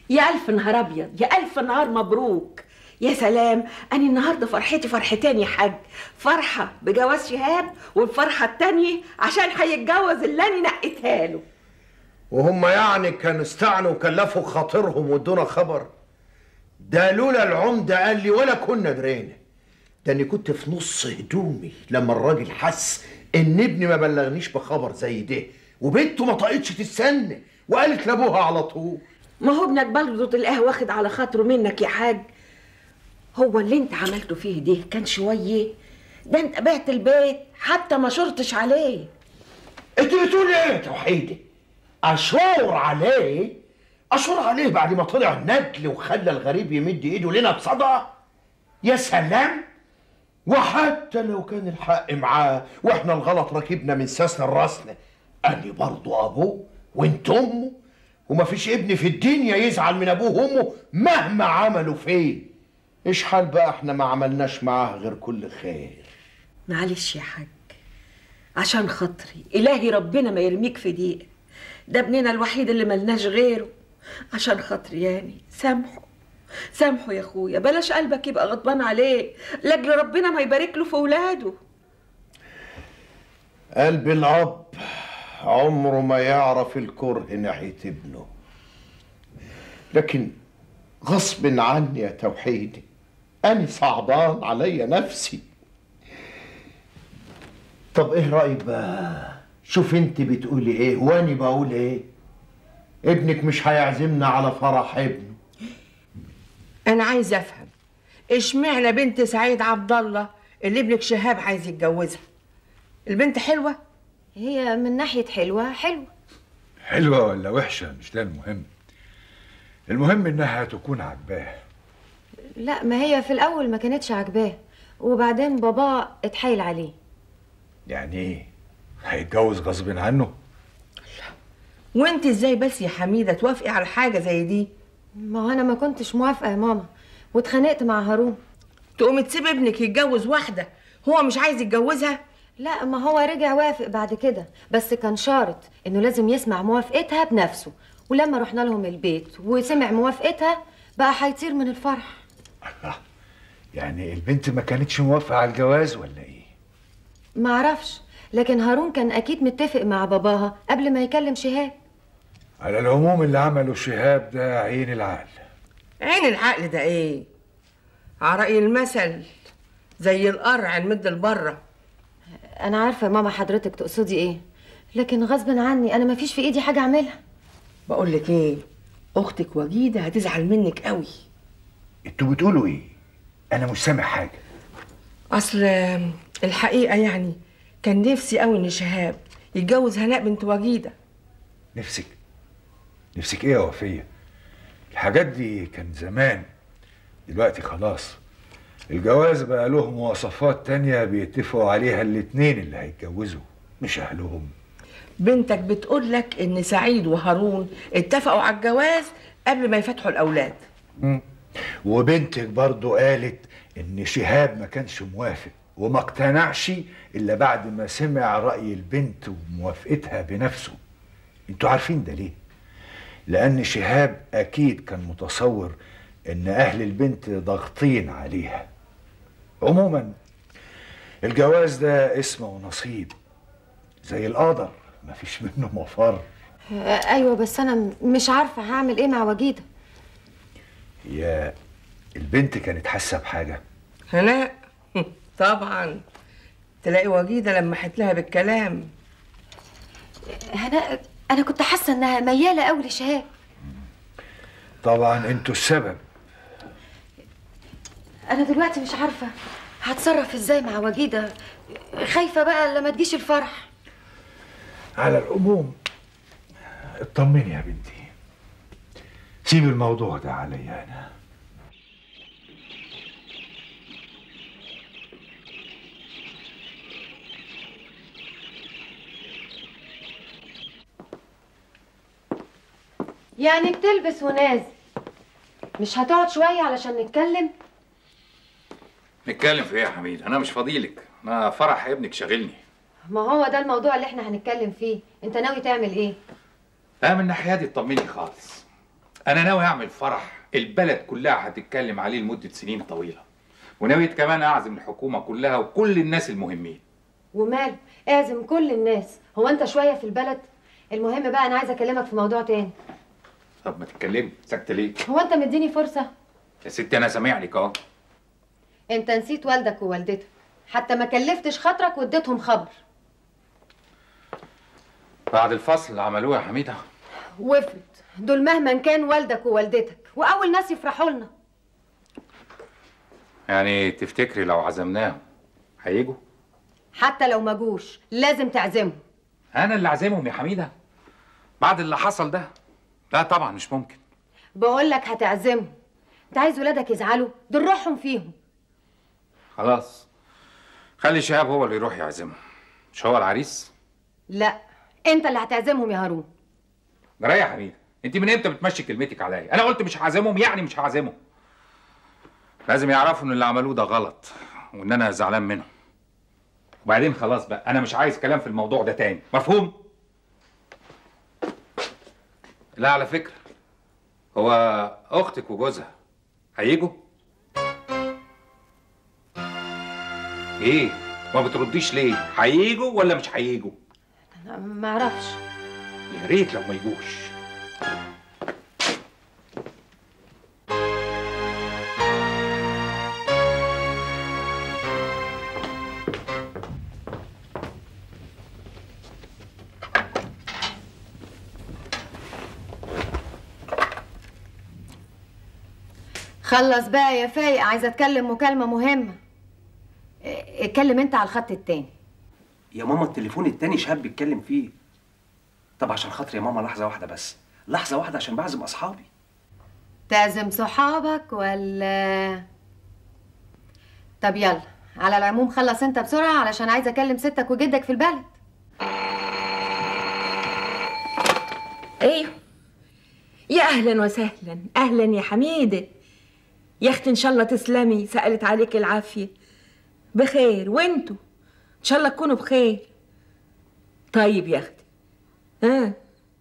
يا الف نهار ابيض يا الف نهار مبروك يا سلام انا النهارده فرحتي فرحتين يا حاج فرحه بجواز شهاب والفرحه التانية عشان هيتجوز اللي انا نقيتها له وهم يعني كانوا استعنوا وكلفوا خاطرهم وادونا خبر ده لولا العمدة قال لي ولا كنا درينا ده اني كنت في نص هدومي لما الراجل حس ان ابني ما بلغنيش بخبر زي ده وبنته ما طاقتش تستنى وقالت لابوها على طول ما هو ابنك برضه تلاقيه واخد على خاطره منك يا حاج هو اللي انت عملته فيه ده كان شويه ده انت بعت البيت حتى ما شرطش عليه انت بتقول ايه يا توحيدي اشور عليه اشور عليه بعد ما طلع ندل وخلى الغريب يمد ايده لنا بصدى يا سلام وحتى لو كان الحق معاه واحنا الغلط راكبنا من ساسنا لراسنا قال برضه ابوه وانت امه ومفيش ابن في الدنيا يزعل من ابوه وامه مهما عملوا فيه ايش حال بقى احنا ما عملناش معاه غير كل خير معلش يا حاج عشان خاطري الهي ربنا ما يرميك في ضيق ده ابننا الوحيد اللي ملناش غيره عشان خاطري يعني سامحه سامحه يا اخويا بلاش قلبك يبقى غضبان عليه لاجل ربنا ما يبارك له في اولاده قلب الاب عمره ما يعرف الكره ناحيه ابنه لكن غصب عني يا توحيدي أنا صعبان عليا نفسي طب ايه رأيك بقى شوف انت بتقولي ايه واني بقول ايه ابنك مش هيعزمنا على فرح ابنه انا عايز افهم اشمعنى بنت سعيد عبد الله اللي ابنك شهاب عايز يتجوزها البنت حلوه هي من ناحية حلوة حلوة حلوة ولا وحشة مش ده المهم المهم انها تكون عجباه لا ما هي في الأول ما كانتش عاجباه وبعدين بابا اتحايل عليه يعني ايه هيتجوز غصب عنه وانت ازاي بس يا حميده توافقي على حاجه زي دي ما هو أنا ما كنتش موافقة يا ماما واتخانقت مع هارون تقومي تسيب ابنك يتجوز واحده هو مش عايز يتجوزها لا ما هو رجع وافق بعد كده بس كان شارط انه لازم يسمع موافقتها بنفسه ولما رحنا لهم البيت وسمع موافقتها بقى هيطير من الفرح الله يعني البنت ما كانتش موافقة على الجواز ولا ايه ما اعرفش لكن هارون كان اكيد متفق مع باباها قبل ما يكلم شهاب على العموم اللي عمله شهاب ده عين العقل عين العقل ده ايه على رأي المثل زي القرع نمد لبره انا عارفه يا ماما حضرتك تقصدي ايه لكن غصب عني انا ما فيش في ايدي حاجه اعملها بقول لك ايه اختك وجيده هتزعل منك قوي انتوا بتقولوا ايه انا مش سامع حاجة اصل الحقيقه يعني كان نفسي قوي ان شهاب يتجوز هناء بنت وجيده نفسك نفسك ايه يا وفية الحاجات دي كان زمان دلوقتي خلاص الجواز بقى له مواصفات تانية بيتفقوا عليها الاتنين اللي هيتجوزوا مش اهلهم بنتك بتقول لك ان سعيد وهارون اتفقوا على الجواز قبل ما يفتحوا الاولاد مم. وبنتك برضو قالت ان شهاب ما كانش موافق وما اقتنعش الا بعد ما سمع رأي البنت وموافقتها بنفسه انتوا عارفين ده ليه لان شهاب اكيد كان متصور ان اهل البنت ضاغطين عليها عموما الجواز ده اسمه ونصيب زي القدر مفيش منه مفر آه، ايوه بس انا م- مش عارفه هعمل ايه مع وجيده هي البنت كانت حاسه بحاجه هناء طبعا تلاقي وجيده لمحت لها بالكلام هنا انا كنت حاسه انها مياله قوي لشهاب طبعا انتوا السبب انا دلوقتي مش عارفه هتصرف ازاي مع وجيده خايفه بقى لما تجيش الفرح على العموم اطمني يا بنتي سيب الموضوع ده عليا انا يعني بتلبس ونازل مش هتقعد شويه علشان نتكلم نتكلم في ايه يا حميد انا مش فاضيلك انا فرح ابنك شاغلني ما هو ده الموضوع اللي احنا هنتكلم فيه انت ناوي تعمل ايه لا من ناحيتي اطمني خالص انا ناوي اعمل فرح البلد كلها هتتكلم عليه لمده سنين طويله وناوي كمان اعزم الحكومه كلها وكل الناس المهمين وماله اعزم كل الناس هو انت شويه في البلد المهم بقى انا عايزه اكلمك في موضوع تاني طب ما تتكلمي ساكته ليه هو انت مديني فرصه يا ستي انا سامع لك اهو انت نسيت والدك ووالدتك حتى ما كلفتش خاطرك واديتهم خبر بعد الفصل اللي عملوه يا حميده وافرض دول مهما كان والدك ووالدتك واول ناس يفرحوا لنا يعني تفتكري لو عزمناهم هيجوا حتى لو ما جوش لازم تعزمهم انا اللي عازمهم يا حميده بعد اللي حصل ده لا طبعا مش ممكن بقول لك هتعزمهم انت عايز ولادك يزعلوا دول روحهم فيهم خلاص خلي شهاب هو اللي يروح يعزمهم مش هو العريس لا انت اللي هتعزمهم يا هارون جرايه يا حميده انت من امتى بتمشي كلمتك عليا انا قلت مش هعزمهم يعني مش هعزمهم لازم يعرفوا ان اللي عملوه ده غلط وان انا زعلان منهم وبعدين خلاص بقى انا مش عايز كلام في الموضوع ده تاني مفهوم لا على فكره هو اختك وجوزها هيجوا ايه ما بترديش ليه هيجوا ولا مش هيجوا أنا ما اعرفش يا ريت لو ما يجوش خلص بقى يا فايق عايزه اتكلم مكالمه مهمه اه، اتكلم انت على الخط التاني يا ماما التليفون التاني شاب بيتكلم فيه طب عشان خاطر يا ماما لحظة واحدة بس لحظة واحدة عشان بعزم أصحابي تعزم صحابك ولا طب يلا على العموم خلص انت بسرعه علشان عايزه اكلم ستك وجدك في البلد ايوه يا اهلا وسهلا اهلا يا حميده يا اختي ان شاء الله تسلمي سالت عليك العافيه بخير وانتوا ان شاء الله تكونوا بخير طيب يا اختي ها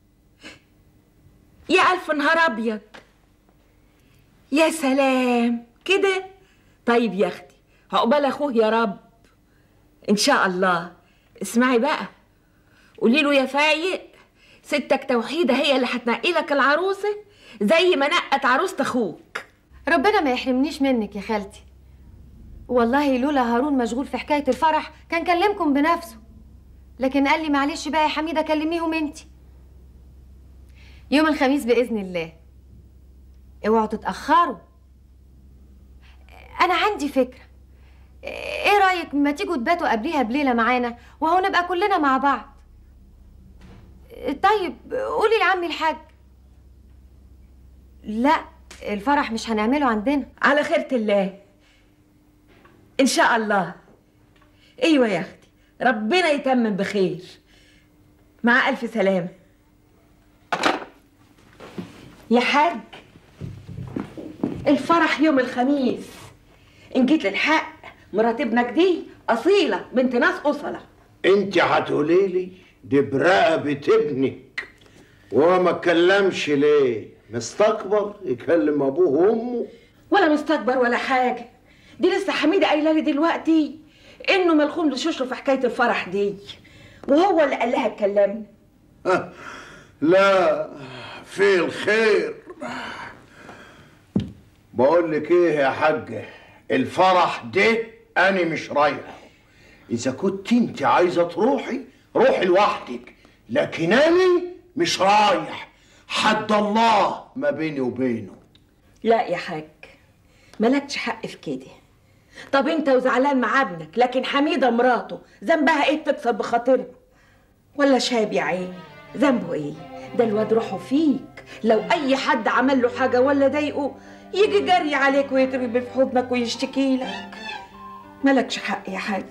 يا الف نهار ابيض يا سلام كده طيب يا اختي عقبال اخوه يا رب ان شاء الله اسمعي بقى قولي له يا فايق ستك توحيده هي اللي هتنقي لك العروسه زي ما نقت عروسه اخوك ربنا ما يحرمنيش منك يا خالتي والله لولا هارون مشغول في حكايه الفرح كان كلمكم بنفسه لكن قال لي معلش بقى يا حميده كلميهم انت يوم الخميس باذن الله اوعوا تتاخروا انا عندي فكره ايه رايك ما تيجوا تباتوا قبليها بليله معانا وهو نبقى كلنا مع بعض طيب قولي لعمي الحاج لا الفرح مش هنعمله عندنا على خيرة الله ان شاء الله ايوه يا اختي ربنا يتمم بخير مع الف سلامه يا حاج الفرح يوم الخميس ان جيت للحق مرات ابنك دي اصيله بنت ناس اصله انت هتقولي لي دي برقبة ابنك وهو ما اتكلمش ليه مستكبر يكلم ابوه وامه ولا مستكبر ولا حاجه دي لسه حميده قايله لي دلوقتي انه ملخوم لشوشه في حكايه الفرح دي وهو اللي قال لها اتكلمنا لا في الخير بقول لك ايه يا حاجه الفرح ده انا مش رايحه اذا كنت انت عايزه تروحي روحي لوحدك لكن انا مش رايح حد الله ما بيني وبينه لا يا حاج مالكش حق في كده طب انت وزعلان مع ابنك لكن حميده مراته ذنبها ايه تكسر بخاطرها ولا شاب يا عيني ذنبه ايه ده الواد روحه فيك لو اي حد عمل له حاجه ولا ضايقه يجي جري عليك ويتربي في حضنك ويشتكي لك مالكش حق يا حاج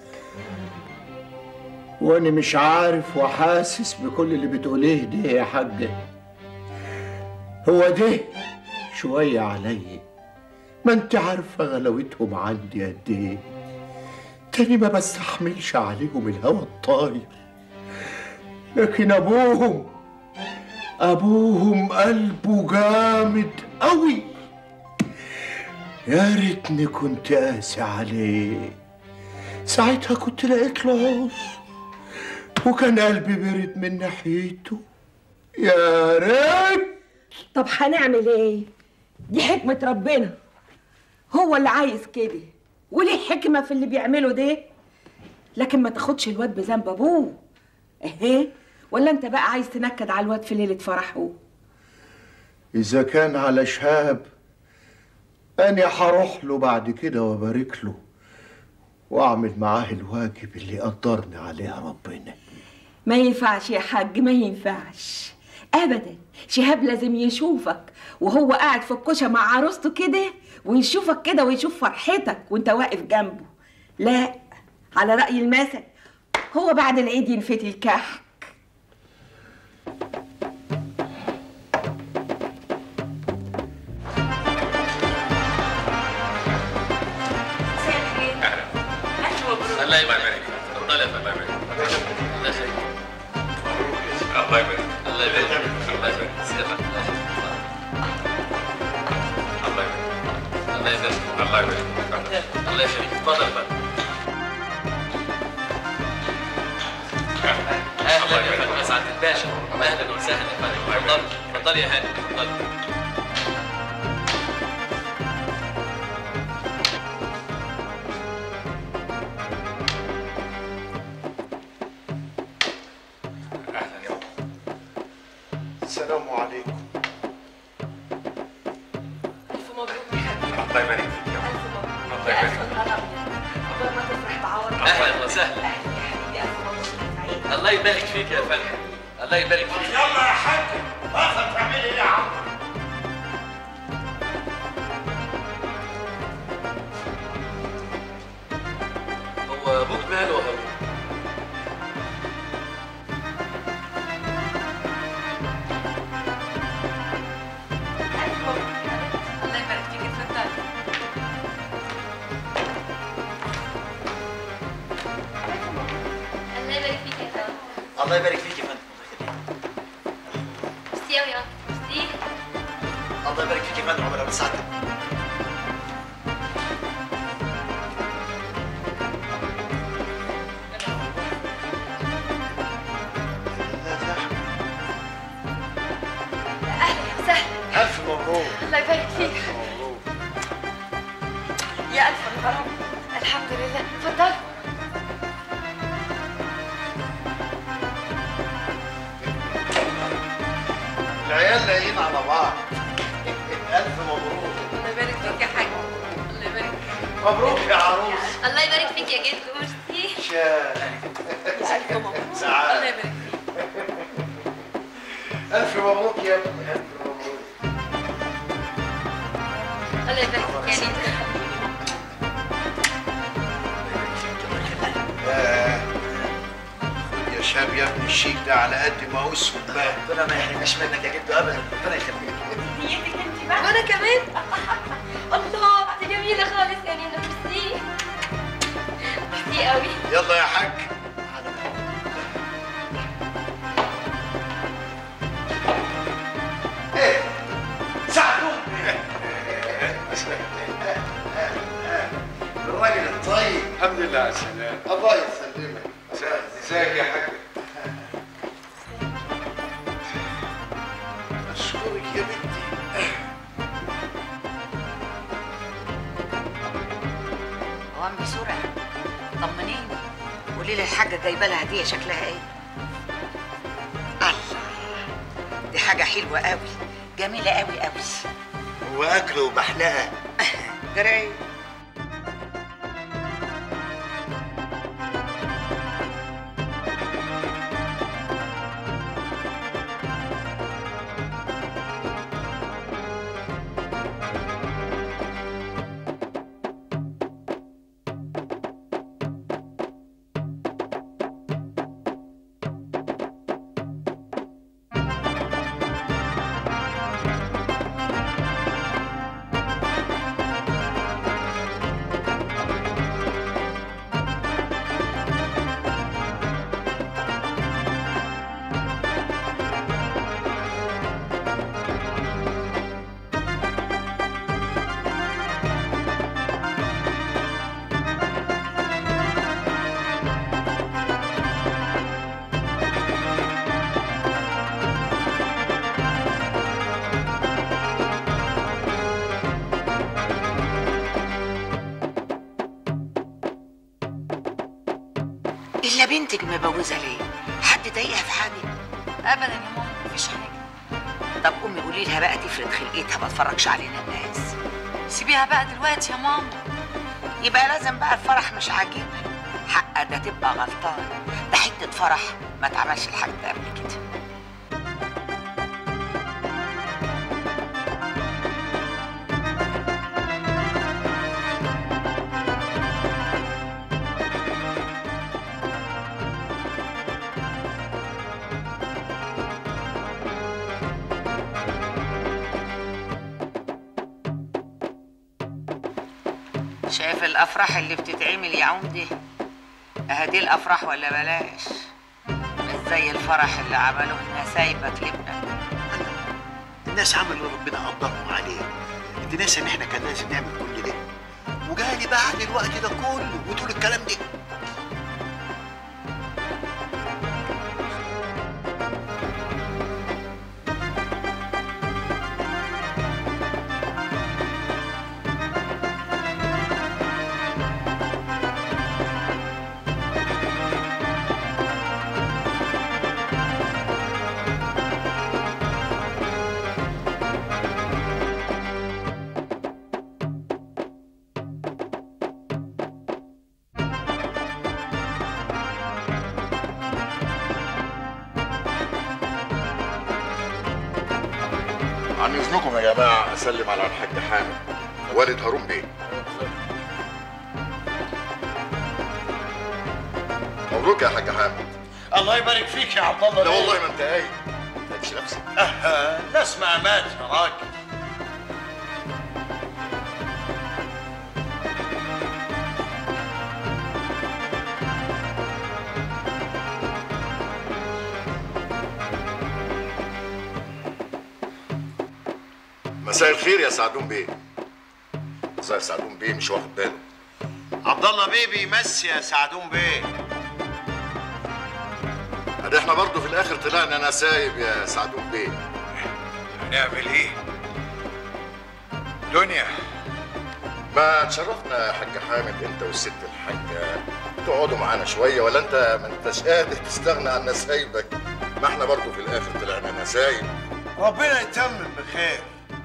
وانا مش عارف وحاسس بكل اللي بتقوليه ده يا حاجة هو ده شوية عليا ما انت عارفة غلاوتهم عندي قد ايه تاني ما بستحملش عليهم الهوى الطاير لكن ابوهم ابوهم قلبه جامد قوي يا ريتني كنت قاسي عليه ساعتها كنت لقيت له عذر وكان قلبي برد من ناحيته يا ريت طب هنعمل ايه دي حكمة ربنا هو اللي عايز كده وليه حكمة في اللي بيعمله ده لكن ما تاخدش الواد بذنب ابوه اهي ولا انت بقى عايز تنكد على الواد في ليلة فرحه إذا كان على شهاب أنا هروح له بعد كده وأبارك له وأعمل معاه الواجب اللي قدرني عليه ربنا ما ينفعش يا حاج ما ينفعش ابدا شهاب لازم يشوفك وهو قاعد في الكوشه مع عروسته كده ويشوفك كده ويشوف فرحتك وانت واقف جنبه لا على راي المثل هو بعد العيد ينفتي الكحك الله يبارك فيك اتفضل يا فندم الله يخليك الله يبارك الله يبارك الله يبارك سيبك الله يبارك الله يبارك الله يبارك الله يخليك اتفضل يا فندم اهلا يا فندم يا سعاده الباشا اهلا وسهلا يا فندم اتفضل اتفضل يا هاني اتفضل اهلا يا بابا السلام عليكم الله يبارك فيك يا بابا الله يبارك فيك اهلا وسهلا الله يبارك فيك يا فندم الله يبارك فيك يلا يا حاج واقفة بتعملي إيه يا عم؟ هو ابوك ماله يا هارون الله يبارك فيك اتفضل الله يبارك فيك يا فندم الله يبارك فيك يا فندم ميرسي قوي يا ميرسي الله يبارك فيك يا فندم عمر ابو سعد اهلا وسهلا ألف مبروك الله يبارك فيك يا الف مبروك الحمد لله اتفضل العيال لاقيين على بعض ألف مبروك الله يبارك فيك يا حاج الله يبارك فيك مبروك يا عروس الله يبارك فيك يا جدو ميرسي شا يا الف مبروك الله سعادة يبارك فيك ألف مبروك يا ابني ألف مبروك الله يبارك فيك يا جدو آه. خد يا شاب يا ابني الشيك ده على قد ما هو اسود بقى ربنا ما يحرمناش منك يا جدو ابدا ربنا يخليك وانا كمان الله دي جميله خالص يا نينا ميرسي ميرسي قوي يلا يا حاج إيه، ساعدوه الراجل الطيب الحمد لله على السلامة الله يسلمك ازيك يا حاج اشكرك يا بنتي هو عم بسرعة طمنيني قولي لي الحاجة جايبة لها هدية شكلها ايه؟ الله دي حاجة حلوة قوي جميلة قوي قوي واكله وبحلقه جراي بنتك مبوزه ليه حد ضايقها في حاجه ابدا يا ماما مفيش حاجه طب قومي قولي لها بقى تفرد خلقتها ما تفرجش علينا الناس سيبيها بقى دلوقتي يا ماما يبقى لازم بقى الفرح مش عاجبها حقها ده تبقى غلطان ده حته فرح ما اتعملش الحاج ده قبل كده شايف الافراح اللي بتتعمل يا عمدي اهدي الافراح ولا بلاش مش زي الفرح اللي عملوه نسايبك لابنك الناس عملوا اللي ربنا قدرهم عليه انت ناسي ان احنا كان لازم نعمل كل ده وجالي بعد الوقت ده كله وتقول الكلام ده عن اذنكم يا جماعه اسلم على الحاج حامد والد هارون بيه مبروك يا حاج حامد الله يبارك فيك يا عبد الله لا والله ما انت قايل ما تتعبش نفسك اه الناس ما مات يا راجل مساء الخير يا سعدون بيه ظاهر سعدون بيه مش واخد باله عبد الله بيه بيمسي يا سعدون بيه ادي احنا برضه في الاخر طلعنا نسايب يا سعدون بيه هنعمل ايه؟ دنيا ما تشرفنا يا حاج حامد انت والست الحاجه تقعدوا معانا شويه ولا انت ما انتش قادر تستغنى عن نسايبك ما احنا برضه في الاخر طلعنا نسايب ربنا يتمم بخير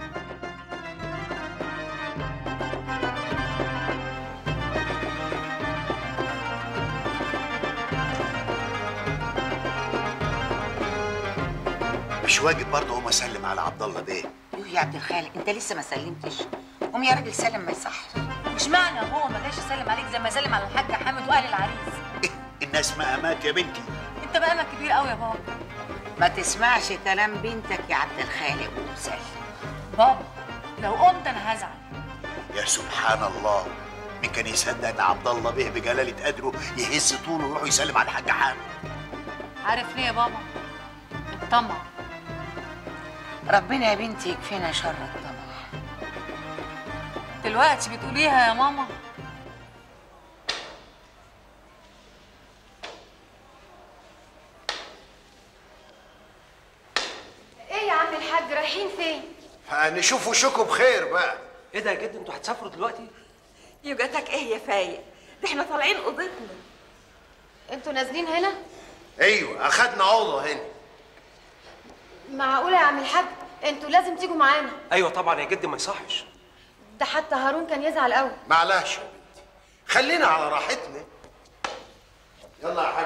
مش واجب برضه اقوم اسلم على عبد الله بيه يوه يا عبد الخالق انت لسه ما سلمتش قوم يا راجل سلم ما يصحش مش معنى هو ما جاش يسلم عليك زي ما سلم على الحاج حامد واهل العريس الناس مقامات يا بنتي انت بقالك كبير قوي يا بابا ما تسمعش كلام بنتك يا عبد الخالق وسلم بابا لو قمت انا هزعل يا سبحان الله مين كان يصدق ان عبد الله بيه بجلاله قدره يهز طوله ويروح يسلم على الحاج حامد عارف ليه يا بابا الطمع ربنا يا بنتي يكفينا شر الطمع دلوقتي بتقوليها يا ماما ايه يا عم الحاج رايحين فين نشوف وشكم بخير بقى ايه ده يا جد انتوا هتسافروا دلوقتي يوجتك ايه يا فايق ده احنا طالعين اوضتنا انتوا نازلين هنا ايوه اخدنا اوضه هنا معقوله يا عم الحاج انتوا لازم تيجوا معانا ايوه طبعا يا جد ما يصحش ده حتى هارون كان يزعل قوي معلش يا بنتي خلينا على راحتنا يلا يا حاج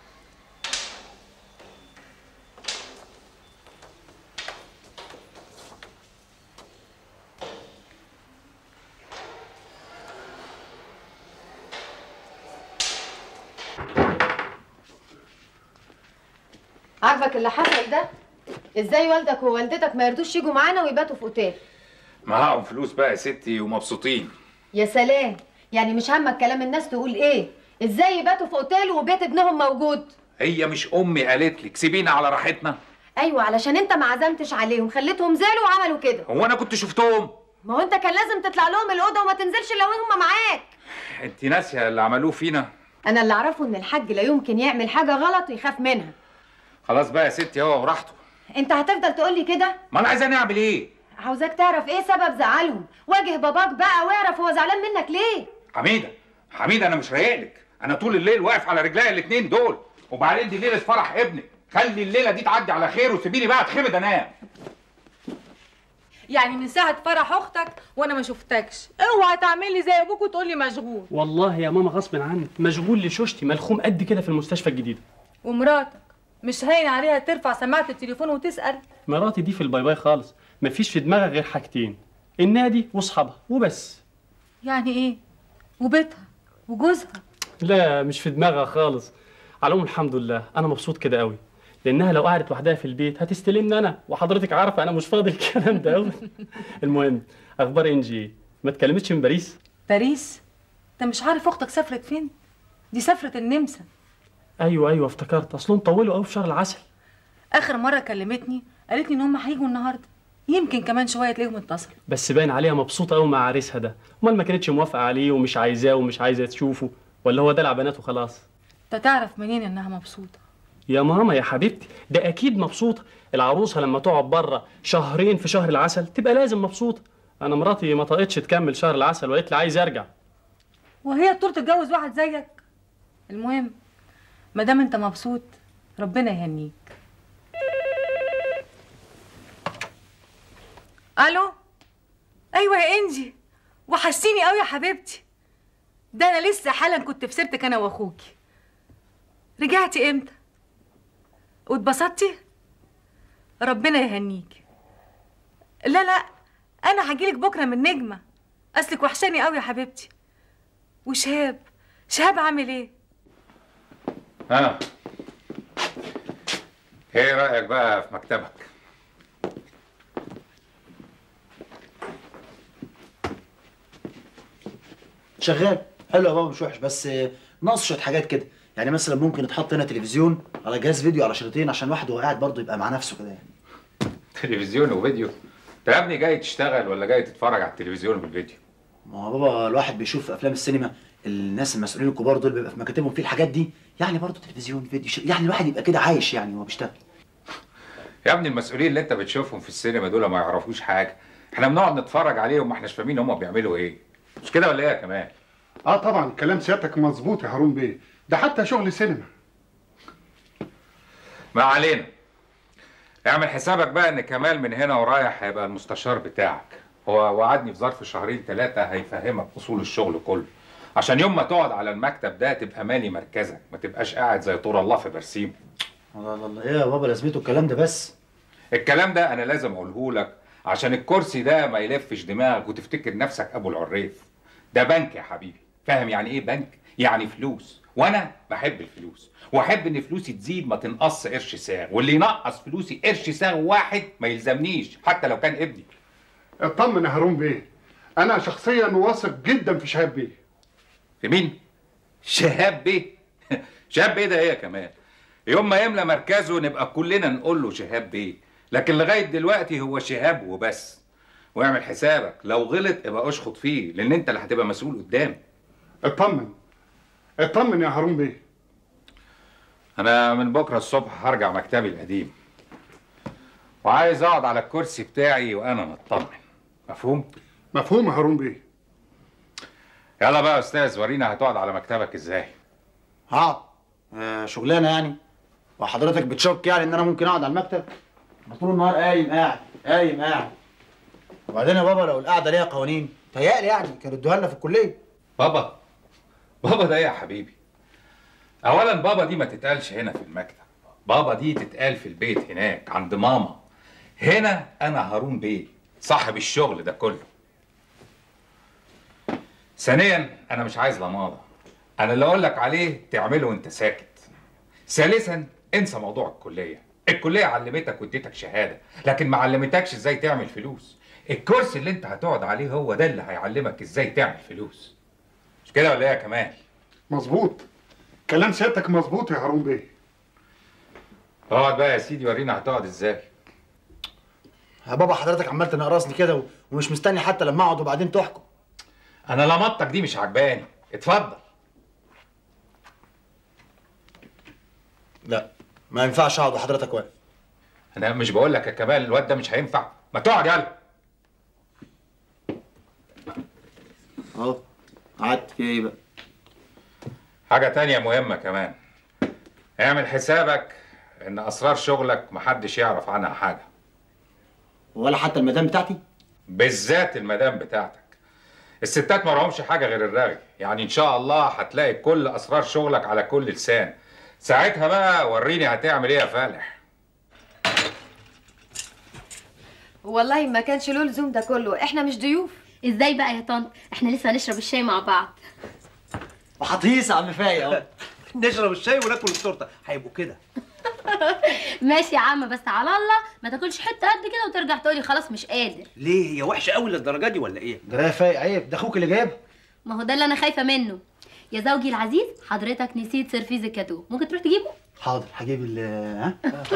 عاجبك اللي حصل ده ازاي والدك ووالدتك ما يرضوش يجوا معانا ويباتوا في اوتيل معاهم فلوس بقى يا ستي ومبسوطين يا سلام يعني مش همك كلام الناس تقول ايه ازاي يباتوا في اوتيل وبيت ابنهم موجود هي مش امي قالت لك سيبينا على راحتنا ايوه علشان انت ما عزمتش عليهم خليتهم زعلوا وعملوا كده هو انا كنت شفتهم ما هو انت كان لازم تطلع لهم الاوضه وما تنزلش لو هم معاك انت ناسيه اللي عملوه فينا انا اللي اعرفه ان الحاج لا يمكن يعمل حاجه غلط ويخاف منها خلاص بقى يا ستي هو وراحته انت هتفضل تقول لي كده ما انا عايزاني اعمل ايه عاوزاك تعرف ايه سبب زعلهم واجه باباك بقى واعرف هو زعلان منك ليه حميده حميده انا مش رايق لك انا طول الليل واقف على رجلي الاتنين دول وبعدين دي ليله فرح ابنك خلي الليله دي تعدي على خير وسيبيني بقى اتخمد انام يعني من ساعه فرح اختك وانا ما شفتكش اوعى تعمل لي زي ابوك وتقول لي مشغول والله يا ماما غصب عني مشغول لشوشتي ملخوم قد كده في المستشفى الجديده ومراتك مش هاين عليها ترفع سماعه التليفون وتسال مراتي دي في الباي باي خالص مفيش في دماغها غير حاجتين النادي واصحابها وبس يعني ايه وبيتها وجوزها لا مش في دماغها خالص على العموم الحمد لله انا مبسوط كده قوي لانها لو قعدت لوحدها في البيت هتستلمني انا وحضرتك عارفه انا مش فاضي الكلام ده قوي المهم اخبار انجي ايه ما اتكلمتش من باريس باريس انت مش عارف اختك سافرت فين دي سافرت النمسا ايوه ايوه افتكرت اصلهم طولوا قوي في شهر العسل اخر مره كلمتني قالت لي ان هم هيجوا النهارده يمكن كمان شويه تلاقيهم اتصلوا بس باين عليها مبسوطه قوي مع عريسها ده امال ما كانتش موافقه عليه ومش عايزاه ومش عايزه تشوفه ولا هو دلع بنات وخلاص انت تعرف منين انها مبسوطه يا ماما يا حبيبتي ده اكيد مبسوطه العروسه لما تقعد بره شهرين في شهر العسل تبقى لازم مبسوطه انا مراتي ما طاقتش تكمل شهر العسل وقالت لي عايز ارجع وهي تطول تتجوز واحد زيك المهم ما دام انت مبسوط ربنا يهنيك الو ايوه يا انجي وحشتيني قوي يا حبيبتي ده انا لسه حالا كنت في سيرتك انا واخوكي رجعتي امتى واتبسطتي ربنا يهنيك لا لا انا هجيلك بكره من نجمه اصلك وحشاني قوي يا حبيبتي وشهاب شهاب عامل ايه ها ايه رايك بقى في مكتبك شغال حلو يا بابا مش وحش بس ناقص شويه حاجات كده يعني مثلا ممكن يتحط هنا تلفزيون على جهاز فيديو على شريطين عشان واحد وهو قاعد برضه يبقى مع نفسه كده يعني تلفزيون وفيديو انت يا ابني جاي تشتغل ولا جاي تتفرج على التلفزيون والفيديو ما هو بابا الواحد بيشوف في افلام السينما الناس المسؤولين الكبار دول بيبقى في مكاتبهم فيه الحاجات دي يعني برضه تلفزيون فيديو ش- يعني الواحد يبقى كده عايش يعني وهو بيشتغل يا ابني المسؤولين اللي انت بتشوفهم في السينما دول ما يعرفوش حاجه احنا بنقعد نتفرج عليهم ما احناش فاهمين هم بيعملوا ايه مش كده ولا ايه يا كمال اه طبعا كلام سيادتك مظبوط يا هارون بيه ده حتى شغل سينما ما علينا اعمل حسابك بقى ان كمال من هنا ورايح هيبقى المستشار بتاعك هو وعدني في ظرف شهرين ثلاثة هيفهمك اصول الشغل كله عشان يوم ما تقعد على المكتب ده تبقى مالي مركزك ما تبقاش قاعد زي طور الله في برسيم الله الله الله ايه يا بابا لازمته الكلام ده بس الكلام ده انا لازم اقوله لك عشان الكرسي ده ما يلفش دماغك وتفتكر نفسك ابو العريف ده بنك يا حبيبي فاهم يعني ايه بنك يعني فلوس وانا بحب الفلوس واحب ان فلوسي تزيد ما تنقص قرش ساغ واللي ينقص فلوسي قرش ساغ واحد ما يلزمنيش حتى لو كان ابني اطمن يا هارون بيه انا شخصيا واثق جدا في شهاب بيه في مين شهاب بيه شهاب بيه ده ايه يا كمان يوم ما يملى مركزه نبقى كلنا نقول له شهاب بيه لكن لغايه دلوقتي هو شهاب وبس واعمل حسابك لو غلط ابقى اشخط فيه لان انت اللي هتبقى مسؤول قدام اطمن اطمن يا هارون بيه انا من بكره الصبح هرجع مكتبي القديم وعايز اقعد على الكرسي بتاعي وانا مطمن مفهوم مفهوم يا هارون بيه يلا بقى يا استاذ ورينا هتقعد على مكتبك ازاي ها آه شغلانه يعني وحضرتك بتشك يعني ان انا ممكن اقعد على المكتب أنا طول النهار قايم قاعد قايم قاعد وبعدين يا بابا لو القعده ليها قوانين تهيألي يعني كانوا ادوها لنا في الكليه بابا بابا ده إيه يا حبيبي اولا بابا دي ما تتقالش هنا في المكتب بابا دي تتقال في البيت هناك عند ماما هنا انا هارون بيه صاحب الشغل ده كله ثانيا انا مش عايز لماضه انا اللي اقول لك عليه تعمله وانت ساكت ثالثا انسى موضوع الكليه الكليه علمتك واديتك شهاده لكن ما علمتكش ازاي تعمل فلوس الكرسي اللي انت هتقعد عليه هو ده اللي هيعلمك ازاي تعمل فلوس مش كده ولا ايه يا كمال مظبوط كلام سيادتك مظبوط يا هارون بيه اقعد بقى يا سيدي ورينا هتقعد ازاي يا بابا حضرتك عمال تنقرصني كده و- ومش مستني حتى لما اقعد وبعدين تحكم انا لمطتك دي مش عجباني اتفضل لا ما ينفعش اقعد وحضرتك واقف انا مش بقول لك يا كمال الواد ده مش هينفع ما تقعد يلا اهو قعدت في ايه بقى حاجة تانية مهمة كمان اعمل حسابك ان اسرار شغلك محدش يعرف عنها حاجة ولا حتى المدام بتاعتي بالذات المدام بتاعتك الستات ما لهمش حاجة غير الرغي يعني ان شاء الله هتلاقي كل اسرار شغلك على كل لسان ساعتها بقى وريني هتعمل ايه يا فالح والله ما كانش له لزوم ده كله احنا مش ضيوف ازاي بقى يا طنط احنا لسه هنشرب الشاي مع بعض وحطيس يا عم فايق اهو نشرب الشاي وناكل التورته هيبقوا كده ماشي يا عم بس على الله ما تاكلش حته قد كده وترجع تقولي خلاص مش قادر ليه هي وحشه قوي للدرجه دي ولا ايه ده فايق عيب ده اخوك اللي جايبها ما هو ده اللي انا خايفه منه يا زوجي العزيز حضرتك نسيت سرفيز الكاتو ممكن تروح تجيبه حاضر هجيب ال ها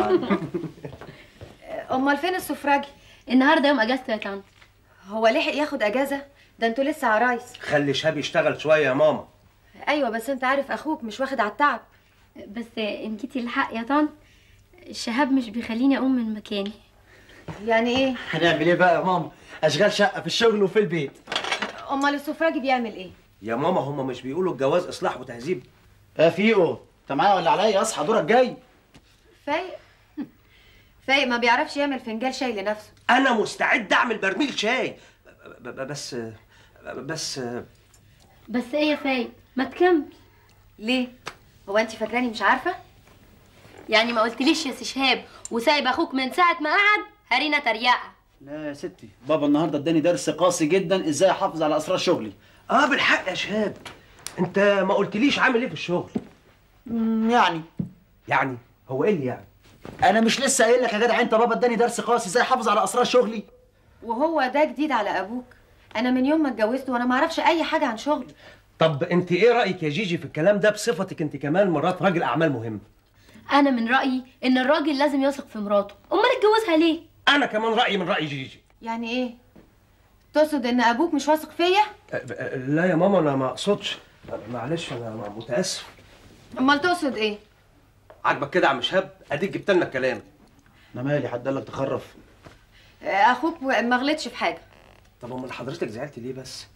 امال فين السفراجي النهارده يوم اجازته يا طنط هو لحق ياخد اجازه ده انتوا لسه عرايس خلي شاب يشتغل شويه يا ماما ايوه بس انت عارف اخوك مش واخد على التعب بس ان جيتي الحق يا طنط الشهاب مش بيخليني اقوم من مكاني يعني ايه هنعمل ايه بقى يا ماما اشغال شقه في الشغل وفي البيت امال السفراجي بيعمل ايه يا ماما هم مش بيقولوا الجواز اصلاح وتهذيب يا فيقو انت معايا ولا عليا اصحى دورك جاي فايق فايق ما بيعرفش يعمل فنجان شاي لنفسه انا مستعد اعمل برميل شاي ب- ب- بس بس بس ايه يا فايق ما تكمل ليه هو انت فاكراني مش عارفه يعني ما قلتليش يا سي شهاب وسايب اخوك من ساعه ما قعد هرينا تريقه لا يا ستي بابا النهارده اداني درس قاسي جدا ازاي احافظ على اسرار شغلي اه بالحق يا شهاب انت ما قلتليش عامل ايه في الشغل يعني يعني هو ايه اللي يعني انا مش لسه قايل لك يا جدع انت بابا اداني درس قاسي ازاي احافظ على اسرار شغلي وهو ده جديد على ابوك انا من يوم ما اتجوزت وانا ما اعرفش اي حاجه عن شغلي طب انت ايه رايك يا جيجي في الكلام ده بصفتك انت كمان مرات راجل اعمال مهم انا من رايي ان الراجل لازم يثق في مراته امال اتجوزها ليه انا كمان رايي من راي جيجي يعني ايه تقصد ان ابوك مش واثق فيا أه، أه، لا يا ماما انا ما اقصدش معلش انا متاسف امال تقصد ايه عاجبك كده يا عم شهاب اديك جبت لنا الكلام انا مالي حد قال لك تخرف آه، اخوك ما غلطش في حاجه طب امال حضرتك زعلت ليه بس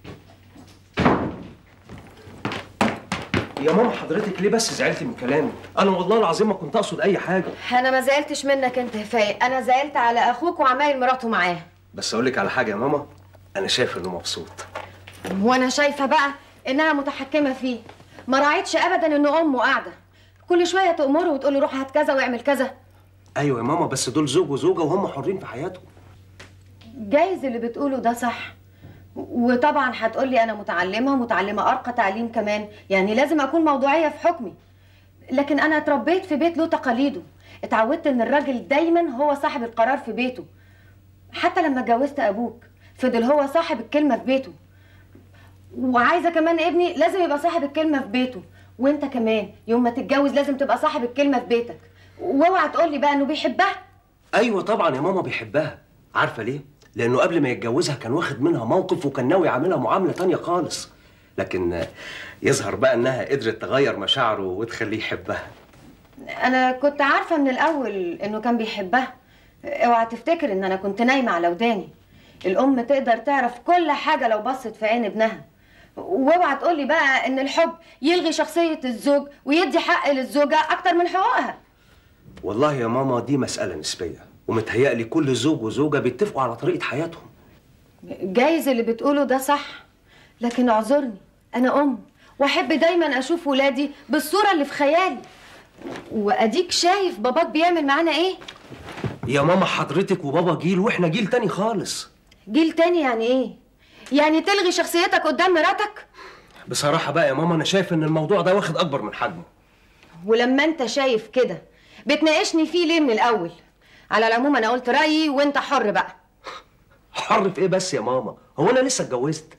يا ماما حضرتك ليه بس زعلتي من كلامي انا والله العظيم ما كنت اقصد اي حاجه انا ما زعلتش منك انت يا فايق انا زعلت على اخوك وعمايل مراته معاه بس اقول لك على حاجه يا ماما انا شايف انه مبسوط وانا شايفه بقى انها متحكمه فيه ما راعتش ابدا ان امه قاعده كل شويه تامره وتقول له روح هات كذا واعمل كذا ايوه يا ماما بس دول زوج وزوجه وهم حرين في حياتهم جايز اللي بتقوله ده صح وطبعا هتقولي انا متعلمه ومتعلمه ارقى تعليم كمان يعني لازم اكون موضوعيه في حكمي لكن انا اتربيت في بيت له تقاليده اتعودت ان الراجل دايما هو صاحب القرار في بيته حتى لما اتجوزت ابوك فضل هو صاحب الكلمه في بيته وعايزه كمان ابني لازم يبقى صاحب الكلمه في بيته وانت كمان يوم ما تتجوز لازم تبقى صاحب الكلمه في بيتك واوعى تقولي بقى انه بيحبها ايوه طبعا يا ماما بيحبها عارفه ليه لانه قبل ما يتجوزها كان واخد منها موقف وكان ناوي يعاملها معامله تانية خالص لكن آه، يظهر بقى انها قدرت تغير مشاعره وتخليه يحبها انا كنت عارفه من الاول انه كان بيحبها اوعى تفتكر ان انا كنت نايمه على وداني الام تقدر تعرف كل حاجه لو بصت في عين ابنها واوعى تقولي بقى ان الحب يلغي شخصيه الزوج ويدي حق للزوجه اكتر من حقوقها والله يا ماما دي مساله نسبيه ومتهيألي كل زوج وزوجه بيتفقوا على طريقه حياتهم جايز اللي بتقوله ده صح لكن اعذرني انا ام واحب دايما اشوف ولادي بالصوره اللي في خيالي واديك شايف باباك بيعمل معانا ايه يا ماما حضرتك وبابا جيل واحنا جيل تاني خالص جيل تاني يعني ايه يعني تلغي شخصيتك قدام مراتك بصراحه بقى يا ماما انا شايف ان الموضوع ده واخد اكبر من حجمه ولما انت شايف كده بتناقشني فيه ليه من الاول على العموم انا قلت رايي وانت حر بقى حر في ايه بس يا ماما هو انا لسه اتجوزت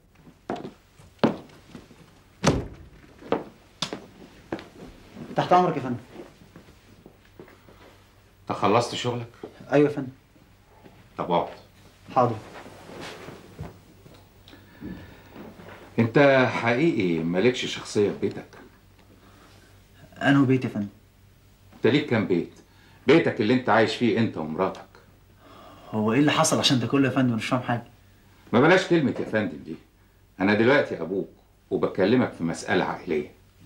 تحت امرك يا فندم انت خلصت شغلك ايوه يا فندم طب اقعد حاضر انت حقيقي مالكش شخصيه في بيتك انا بيت يا فندم انت ليك كام بيت بيتك اللي انت عايش فيه انت ومراتك هو ايه اللي حصل عشان ده كله يا فندم مش فاهم حاجه ما بلاش كلمه يا فندم دي انا دلوقتي ابوك وبكلمك في مساله عائليه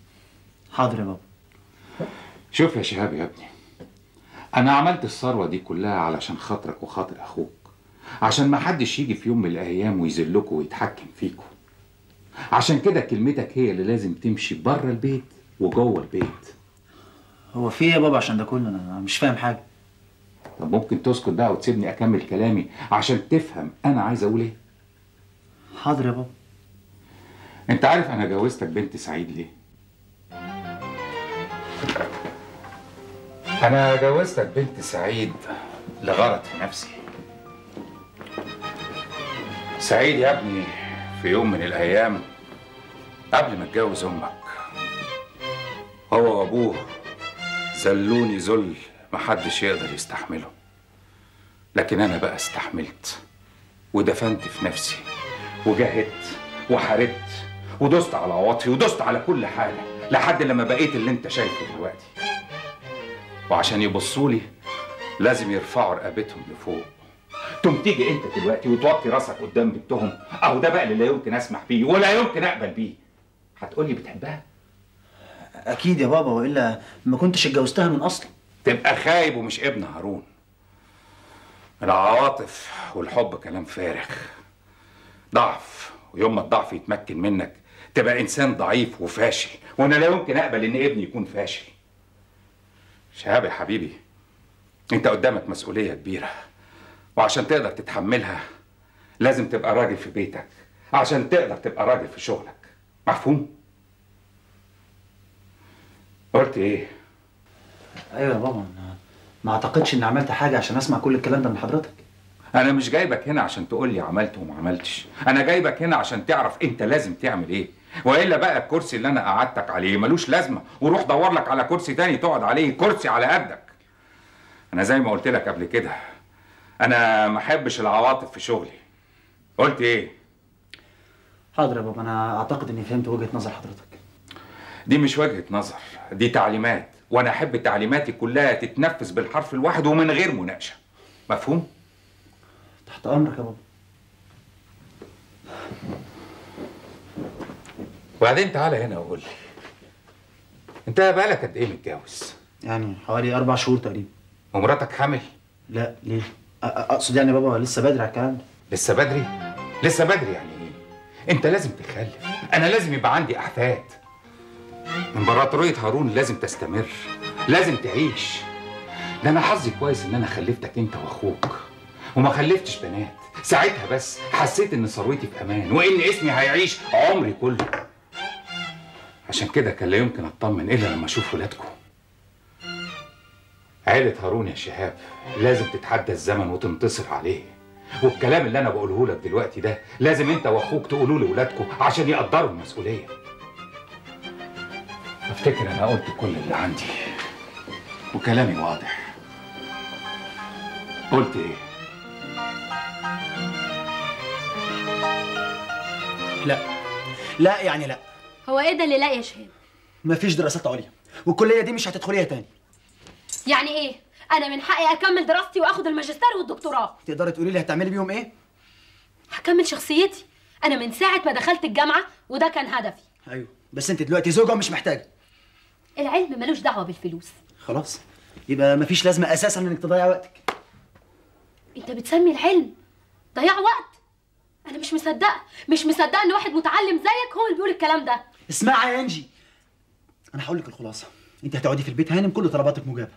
حاضر يا بابا شوف يا شهاب يا ابني انا عملت الثروه دي كلها علشان خاطرك وخاطر اخوك عشان ما حدش يجي في يوم من الايام ويذلكوا ويتحكم فيكوا عشان كده كلمتك هي اللي لازم تمشي بره البيت وجوه البيت هو في ايه يا بابا عشان ده كله انا مش فاهم حاجه طب ممكن تسكت بقى وتسيبني اكمل كلامي عشان تفهم انا عايز اقول ايه حاضر يا بابا انت عارف انا جوزتك بنت سعيد ليه انا جوزتك بنت سعيد لغرض في نفسي سعيد يا ابني في يوم من الايام قبل ما اتجوز امك هو وابوه ذلوني ذل محدش يقدر يستحمله لكن انا بقى استحملت ودفنت في نفسي وجاهدت وحاربت ودست على عواطفي ودست على كل حاجه لحد لما بقيت اللي انت شايفه دلوقتي وعشان يبصوا لي لازم يرفعوا رقبتهم لفوق تقوم تيجي انت دلوقتي وتوطي راسك قدام بنتهم اهو ده بقى اللي لا يمكن اسمح بيه ولا يمكن اقبل بيه هتقولي بتحبها اكيد يا بابا والا ما كنتش اتجوزتها من اصل تبقى خايب ومش ابن هارون العواطف والحب كلام فارغ ضعف ويوم ما الضعف يتمكن منك تبقى انسان ضعيف وفاشل وانا لا يمكن اقبل ان ابني يكون فاشل شهاب يا حبيبي انت قدامك مسؤوليه كبيره وعشان تقدر تتحملها لازم تبقى راجل في بيتك عشان تقدر تبقى راجل في شغلك مفهوم قلت ايه ايوه يا بابا أنا ما اعتقدش اني عملت حاجه عشان اسمع كل الكلام ده من حضرتك انا مش جايبك هنا عشان تقول لي عملت وما عملتش انا جايبك هنا عشان تعرف انت لازم تعمل ايه والا بقى الكرسي اللي انا قعدتك عليه ملوش لازمه وروح دور لك على كرسي تاني تقعد عليه كرسي على قدك انا زي ما قلت لك قبل كده انا ما احبش العواطف في شغلي قلت ايه حاضر يا بابا انا اعتقد اني فهمت وجهه نظر حضرتك دي مش وجهه نظر دي تعليمات وانا احب تعليماتي كلها تتنفذ بالحرف الواحد ومن غير مناقشه مفهوم تحت امرك يا بابا وبعدين تعالى هنا وقول لي انت بقالك قد ايه متجوز يعني حوالي اربع شهور تقريبا ومراتك حامل لا ليه أ- أ- اقصد يعني يا بابا لسه بدري على الكلام ده لسه بدري لسه بدري يعني ايه انت لازم تخلف انا لازم يبقى عندي احفاد امبراطوريه هارون لازم تستمر لازم تعيش ده انا حظي كويس ان انا خلفتك انت واخوك وما خلفتش بنات ساعتها بس حسيت ان ثروتي في امان وان اسمي هيعيش عمري كله عشان كده كان لا يمكن اطمن الا لما اشوف ولادكم عيلة هارون يا شهاب لازم تتحدى الزمن وتنتصر عليه والكلام اللي انا بقوله لك دلوقتي ده لازم انت واخوك تقولوه لاولادكم عشان يقدروا المسؤوليه افتكر انا قلت كل اللي عندي وكلامي واضح قلت ايه لا لا يعني لا هو ايه ده اللي لا يا شهاب مفيش دراسات عليا والكليه دي مش هتدخليها تاني يعني ايه انا من حقي اكمل دراستي واخد الماجستير والدكتوراه تقدري تقولي لي هتعملي بيهم ايه هكمل شخصيتي انا من ساعه ما دخلت الجامعه وده كان هدفي ايوه بس انت دلوقتي زوجه ومش محتاجه العلم ملوش دعوه بالفلوس خلاص يبقى مفيش لازمه اساسا انك تضيع وقتك انت بتسمي العلم ضياع وقت انا مش مصدقه مش مصدقه ان واحد متعلم زيك هو اللي بيقول الكلام ده اسمعي يا انجي انا هقول لك الخلاصه انت هتقعدي في البيت هانم كل طلباتك مجابه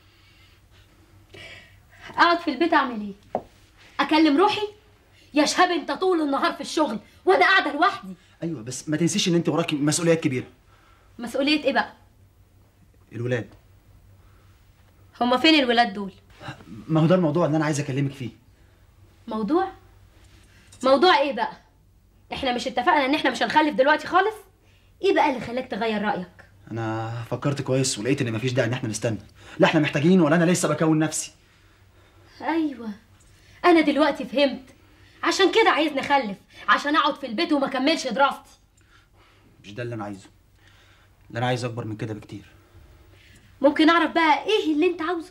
اقعد في البيت اعمل ايه اكلم روحي يا شهاب انت طول النهار في الشغل وانا قاعده لوحدي ايوه بس ما تنسيش ان انت وراكي مسؤوليات كبيره مسؤوليه ايه بقى الولاد هما فين الولاد دول ما هو ده الموضوع اللي انا عايز اكلمك فيه موضوع موضوع ايه بقى احنا مش اتفقنا ان احنا مش هنخلف دلوقتي خالص ايه بقى اللي خلاك تغير رايك انا فكرت كويس ولقيت ان مفيش داعي ان احنا نستنى لا احنا محتاجين ولا انا لسه بكون نفسي ايوه انا دلوقتي فهمت عشان كده عايز نخلف عشان اقعد في البيت وما اكملش دراستي مش ده اللي انا عايزه اللي انا عايز اكبر من كده بكتير ممكن اعرف بقى ايه اللي انت عاوزه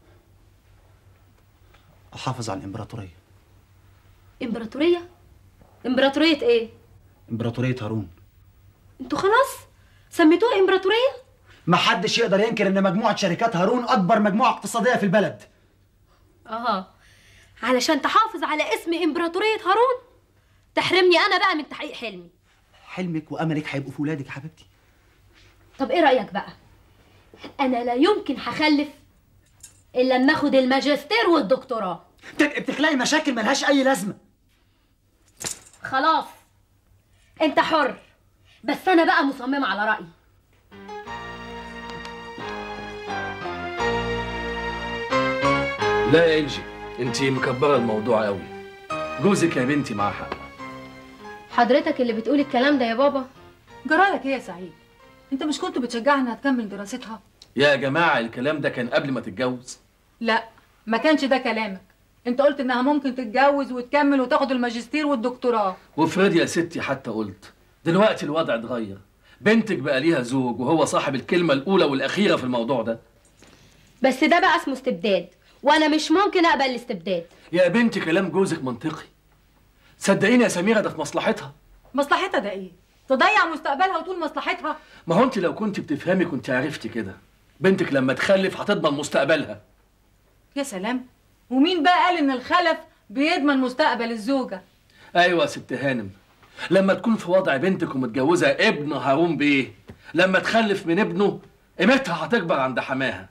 احافظ على الامبراطوريه امبراطوريه امبراطوريه ايه امبراطوريه هارون انتوا خلاص سميتوها امبراطوريه محدش يقدر ينكر ان مجموعه شركات هارون اكبر مجموعه اقتصاديه في البلد اه علشان تحافظ على اسم امبراطوريه هارون تحرمني انا بقى من تحقيق حلمي حلمك واملك هيبقوا في ولادك يا حبيبتي طب ايه رايك بقى انا لا يمكن هخلف الا لما اخد الماجستير والدكتوراه تبقي بتخلقي مشاكل ملهاش اي لازمه خلاص انت حر بس انا بقى مصممه على رايي لا يا انجي انت مكبره الموضوع قوي جوزك يا بنتي معاه حق حضرتك اللي بتقول الكلام ده يا بابا جرالك ايه يا سعيد انت مش كنت بتشجعها انها تكمل دراستها يا جماعه الكلام ده كان قبل ما تتجوز لا ما كانش ده كلامك انت قلت انها ممكن تتجوز وتكمل وتاخد الماجستير والدكتوراه وافرضي يا ستي حتى قلت دلوقتي الوضع اتغير بنتك بقى ليها زوج وهو صاحب الكلمه الاولى والاخيره في الموضوع ده بس ده بقى اسمه استبداد وانا مش ممكن اقبل الاستبداد يا بنتي كلام جوزك منطقي صدقيني يا سميره ده في مصلحتها مصلحتها ده ايه تضيع مستقبلها وتقول مصلحتها ما هو انت لو كنت بتفهمي كنت عرفتي كده بنتك لما تخلف هتضمن مستقبلها يا سلام ومين بقى قال ان الخلف بيضمن مستقبل الزوجه ايوه يا ست هانم لما تكون في وضع بنتك ومتجوزه ابن هارون بيه لما تخلف من ابنه قيمتها هتكبر عند حماها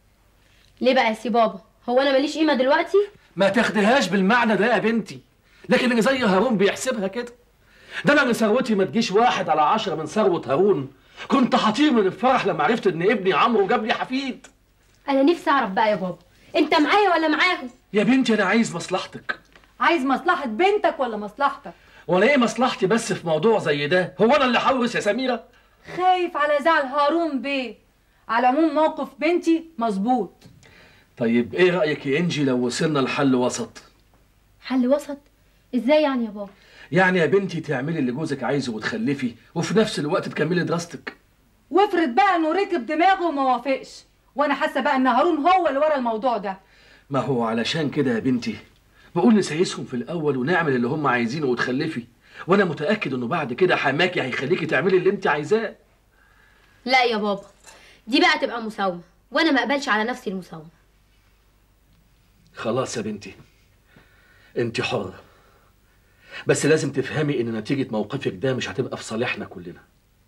ليه بقى يا سي بابا هو انا ماليش قيمه دلوقتي ما تاخدهاش بالمعنى ده يا بنتي لكن اللي زي هارون بيحسبها كده ده انا اللي ثروتي ما تجيش واحد على عشرة من ثروة هارون كنت هطير من الفرح لما عرفت ان ابني عمرو جاب لي حفيد انا نفسي اعرف بقى يا بابا انت معايا ولا معاهم يا بنتي انا عايز مصلحتك عايز مصلحه بنتك ولا مصلحتك وانا ايه مصلحتي بس في موضوع زي ده هو انا اللي هورث يا سميره خايف على زعل هارون بيه على العموم موقف بنتي مظبوط طيب ايه رايك يا انجي لو وصلنا لحل وسط حل وسط ازاي يعني يا بابا يعني يا بنتي تعملي اللي جوزك عايزه وتخلفي وفي نفس الوقت تكملي دراستك وافرض بقى انه ركب دماغه وما وافقش وانا حاسه بقى ان هارون هو اللي ورا الموضوع ده ما هو علشان كده يا بنتي بقول نسيسهم في الاول ونعمل اللي هم عايزينه وتخلفي وانا متاكد انه بعد كده حماكي هيخليكي تعملي اللي انت عايزاه لا يا بابا دي بقى تبقى مساومه وانا ما اقبلش على نفسي المساومه خلاص يا بنتي انت حرة بس لازم تفهمي ان نتيجة موقفك ده مش هتبقى في صالحنا كلنا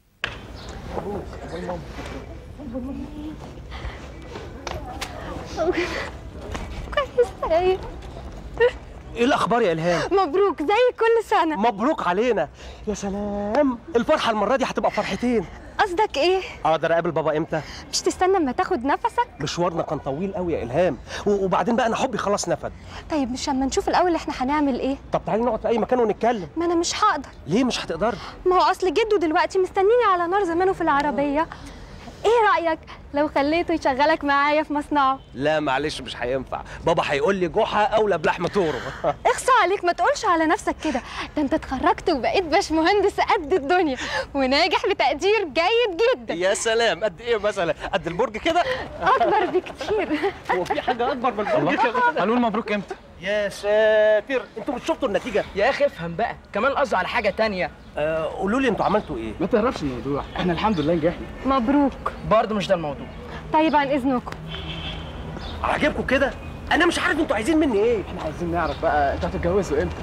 كويس ايه ايه الاخبار يا الهام مبروك زي كل سنه مبروك علينا يا سلام الفرحه المره دي هتبقى فرحتين قصدك ايه اقدر اقابل بابا امتى مش تستنى اما تاخد نفسك مشوارنا كان طويل قوي يا الهام و- وبعدين بقى انا حبي خلاص نفد طيب مش اما نشوف الاول احنا هنعمل ايه طب تعالي نقعد في اي مكان ونتكلم ما انا مش هقدر ليه مش هتقدري ما هو اصل جده دلوقتي مستنيني على نار زمانه في العربيه ايه رايك لو خليته يشغلك معايا في مصنعه لا معلش مش هينفع بابا هيقول لي جحا اولى بلحم طوره اخصى عليك ما تقولش على نفسك كده ده انت اتخرجت وبقيت باشمهندس قد الدنيا وناجح بتقدير جيد جدا يا سلام قد ايه مثلا قد البرج كده اكبر بكتير هو في حاجه اكبر من البرج كده هنقول مبروك امتى؟ يا ساتر انتوا مش شفتوا النتيجه يا اخي افهم بقى كمان قصدي على حاجه تانية آه قولوا لي انتوا عملتوا ايه ما تعرفش الموضوع احنا الحمد لله نجحنا مبروك برضه مش ده الموضوع طيب عن اذنكم عاجبكم كده انا مش عارف انتوا عايزين مني ايه احنا عايزين نعرف بقى انتوا هتتجوزوا امتى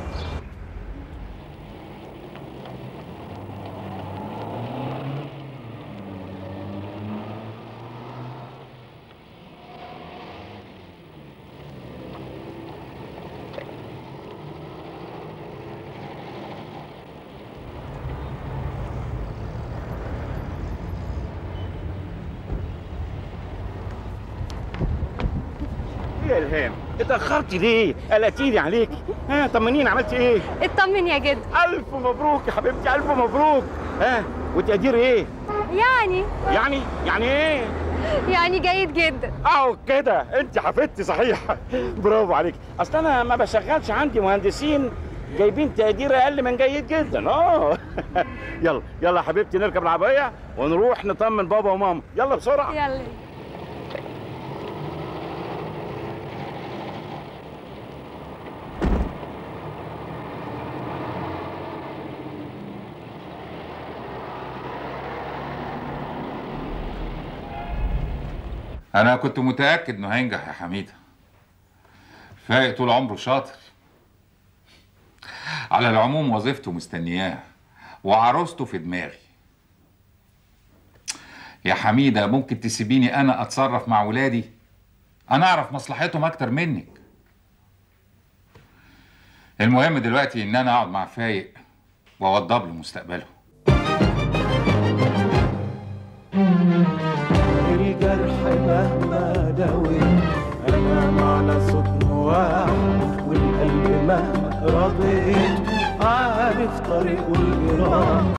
يا الهام اتاخرتي ليه قلقتيني عليكي ها طمنيني عملتي ايه اطمن يا جد الف مبروك يا حبيبتي الف مبروك ها وتقدير ايه يعني يعني يعني ايه يعني جيد جدا اهو كده انت حفيدتي صحيح برافو عليك اصل انا ما بشغلش عندي مهندسين جايبين تقدير اقل من جيد جدا اه يلا يلا يا حبيبتي نركب العربيه ونروح نطمن بابا وماما يلا بسرعه يلا انا كنت متاكد انه هينجح يا حميده فايق طول عمره شاطر على العموم وظيفته مستنياه وعروسته في دماغي يا حميده ممكن تسيبيني انا اتصرف مع ولادي انا اعرف مصلحتهم اكتر منك المهم دلوقتي ان انا اقعد مع فايق واوضب له مستقبله الجرح مهما داوي انا معنا صوت واحد والقلب مهما رضيت عارف طريقه الجراح